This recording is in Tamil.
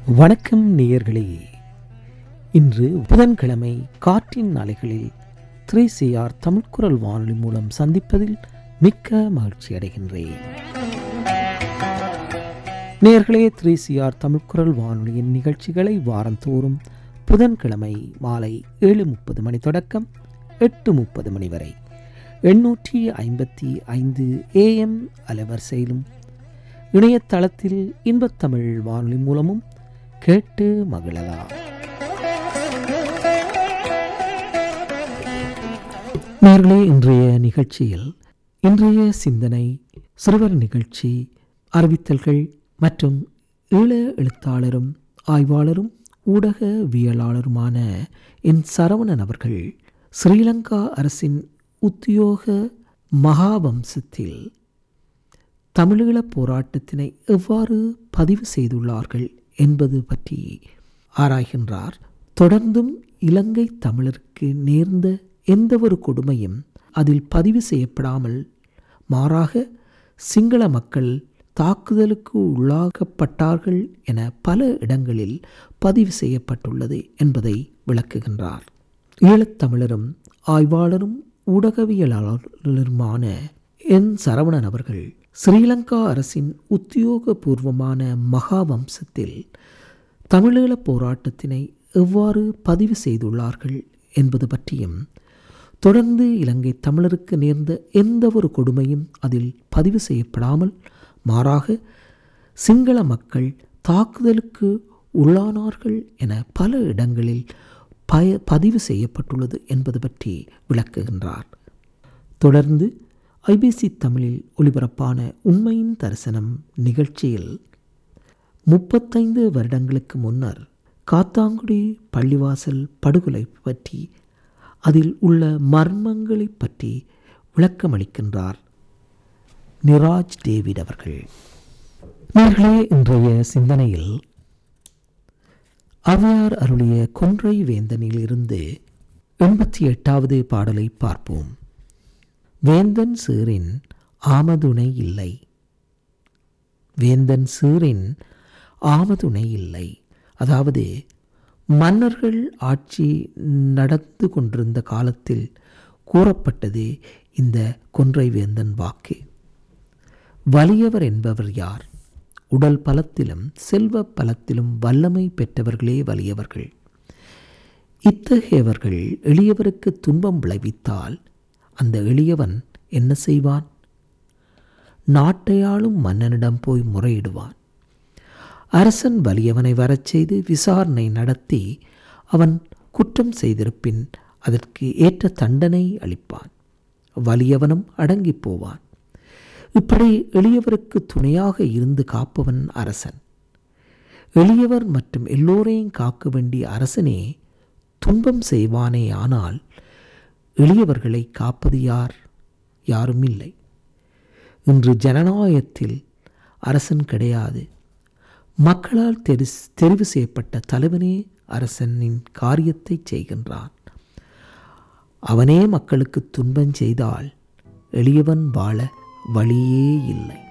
வணக்கம் நேயர்களே இன்று புதன்கிழமை காற்றின் அலைகளில் த்ரீ சிஆர் தமிழ்குரல் வானொலி மூலம் சந்திப்பதில் மிக்க மகிழ்ச்சி அடைகின்றேன் நேயர்களே த்ரீ சிஆர் தமிழ்குரல் வானொலியின் நிகழ்ச்சிகளை வாரந்தோறும் புதன்கிழமை மாலை ஏழு முப்பது மணி தொடக்கம் எட்டு முப்பது மணி வரை எண்ணூற்றி ஐம்பத்தி ஐந்து ஏஎம் அலைவரிசையிலும் இணையதளத்தில் இன்பத்தமிழ் வானொலி மூலமும் கேட்டு மகிழலாம் நேர்களே இன்றைய நிகழ்ச்சியில் இன்றைய சிந்தனை சிறுவர் நிகழ்ச்சி அறிவித்தல்கள் மற்றும் ஈழ எழுத்தாளரும் ஆய்வாளரும் ஊடகவியலாளருமான என் சரவணன் அவர்கள் ஸ்ரீலங்கா அரசின் உத்தியோக மகாவம்சத்தில் தமிழீழப் போராட்டத்தினை எவ்வாறு பதிவு செய்துள்ளார்கள் என்பது பற்றி ஆராய்கின்றார் தொடர்ந்தும் இலங்கை தமிழருக்கு நேர்ந்த எந்தவொரு கொடுமையும் அதில் பதிவு செய்யப்படாமல் மாறாக சிங்கள மக்கள் தாக்குதலுக்கு உள்ளாக்கப்பட்டார்கள் என பல இடங்களில் பதிவு செய்யப்பட்டுள்ளது என்பதை விளக்குகின்றார் ஈழத்தமிழரும் ஆய்வாளரும் ஊடகவியலாளருமான என் சரவணன் அவர்கள் ஸ்ரீலங்கா அரசின் உத்தியோகபூர்வமான மகாவம்சத்தில் தமிழீழப் போராட்டத்தினை எவ்வாறு பதிவு செய்துள்ளார்கள் என்பது பற்றியும் தொடர்ந்து இலங்கை தமிழருக்கு நேர்ந்த எந்த ஒரு கொடுமையும் அதில் பதிவு செய்யப்படாமல் மாறாக சிங்கள மக்கள் தாக்குதலுக்கு உள்ளானார்கள் என பல இடங்களில் பய பதிவு செய்யப்பட்டுள்ளது என்பது பற்றி விளக்குகின்றார் தொடர்ந்து ஐபிசி தமிழில் ஒளிபரப்பான உண்மையின் தரிசனம் நிகழ்ச்சியில் முப்பத்தைந்து வருடங்களுக்கு முன்னர் காத்தாங்குடி பள்ளிவாசல் படுகொலை பற்றி அதில் உள்ள மர்மங்களை பற்றி விளக்கமளிக்கின்றார் நிராஜ் டேவிட் அவர்கள் நேர்களே இன்றைய சிந்தனையில் அவ்வையார் அருளிய கொன்றை வேந்தனில் இருந்து எண்பத்தி எட்டாவது பாடலை பார்ப்போம் வேந்தன் சீரின் ஆமதுணை இல்லை வேந்தன் சீரின் ஆமதுணை இல்லை அதாவது மன்னர்கள் ஆட்சி நடந்து கொண்டிருந்த காலத்தில் கூறப்பட்டது இந்த கொன்றை வேந்தன் வாக்கு வலியவர் என்பவர் யார் உடல் பலத்திலும் செல்வ பலத்திலும் வல்லமை பெற்றவர்களே வலியவர்கள் இத்தகையவர்கள் எளியவருக்கு துன்பம் விளைவித்தால் அந்த எளியவன் என்ன செய்வான் நாட்டையாளும் மன்னனிடம் போய் முறையிடுவான் அரசன் வலியவனை வரச் செய்து விசாரணை நடத்தி அவன் குற்றம் செய்திருப்பின் அதற்கு ஏற்ற தண்டனை அளிப்பான் வலியவனும் அடங்கி போவான் இப்படி எளியவருக்கு துணையாக இருந்து காப்பவன் அரசன் எளியவர் மற்றும் எல்லோரையும் காக்க வேண்டிய அரசனே துன்பம் செய்வானே ஆனால் எளியவர்களை காப்பது யார் யாரும் இல்லை இன்று ஜனநாயகத்தில் அரசன் கிடையாது மக்களால் தெரி தெரிவு செய்யப்பட்ட தலைவனே அரசனின் காரியத்தை செய்கின்றான் அவனே மக்களுக்கு துன்பம் செய்தால் எளியவன் வாழ வழியே இல்லை